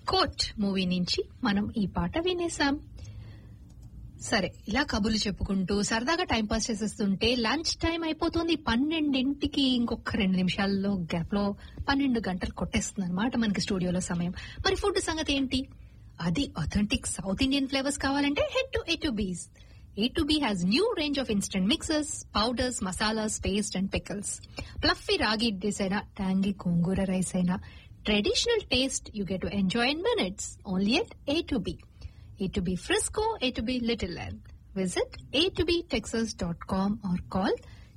Coat movie నుంచి మనం ఈ పాట వినేసాం సరే ఇలా కబుర్లు చెప్పుకుంటూ సరదాగా టైం పాస్ చేసేస్తుంటే లంచ్ టైం అయిపోతుంది పన్నెండింటికి ఇంకొక రెండు నిమిషాల్లో గ్యాప్ లో పన్నెండు గంటలు కొట్టేస్తుంది అనమాట మనకి స్టూడియోలో సమయం మరి ఫుడ్ సంగతి ఏంటి అది అథెంటిక్ సౌత్ ఇండియన్ ఫ్లేవర్స్ కావాలంటే head to A to B's A to B has new range of instant mixes powders masalas paste and pickles fluffy ragi idlis అయినా ట్యాంగి కుంగూర రైస్ అయినా traditional taste you get to enjoy in minutes only at A to B A to B Frisco, A to B Little Land. Visit a to b texas.com or call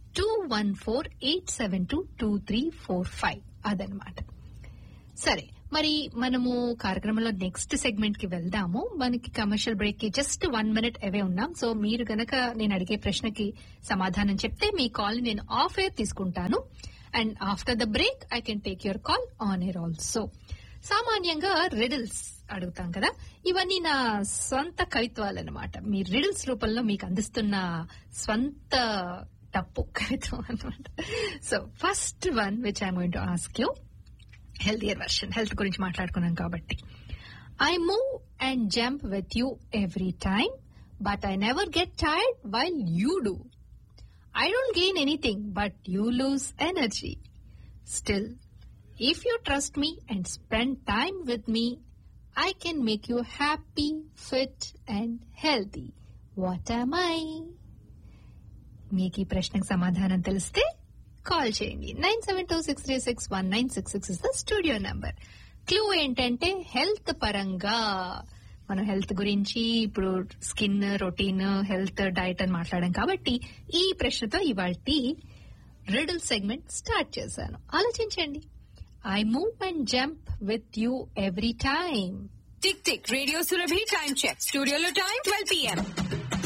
214-872-2345. అదనమాట సరే మరి మనము కార్యక్రమంలో next segment కి వెళ్దాము మనకి commercial break కి just one minute away ఉన్నాం సో మీరు గనక నేను అడిగే ప్రశ్నకి సమాధానం చెప్తే మీ కాల్ నేను ఆఫ్ ఎయిర్ తీసుకుంటాను and after the break I can take your call on air also సామాన్యంగా రిడిల్స్ అడుగుతాం కదా ఇవన్నీ నా స్వంత కవిత్వాలు అనమాట మీ రిడిల్స్ రూపంలో మీకు అందిస్తున్న స్వంత టప్పు కవిత్వం అనమాట so first one which I going to ask you healthier version health గురించి మాట్లాడుకున్నాం కాబట్టి I move and jump with you every time but I never get tired while you do I don't gain anything but you lose energy still If you trust me and spend time with me, I can make you happy, fit and healthy. What am I? మీకు ఈ ప్రశ్నకు సమాధానం తెలిస్తే call చేయండి nine seven two six three six one nine six six is the studio number clue ఏంటంటే health పరంగా మనం health గురించి ఇప్పుడు స్కిన్ రొటీన్ హెల్త్ డైట్ అని మాట్లాడాం కాబట్టి ఈ ప్రశ్నతో ఇవాళ రిడిల్ సెగ్మెంట్ స్టార్ట్ చేశాను ఆలోచించండి I move and jump with you every time. Tick tick. Radio Surabhi time check. Studio lo time 12 p.m.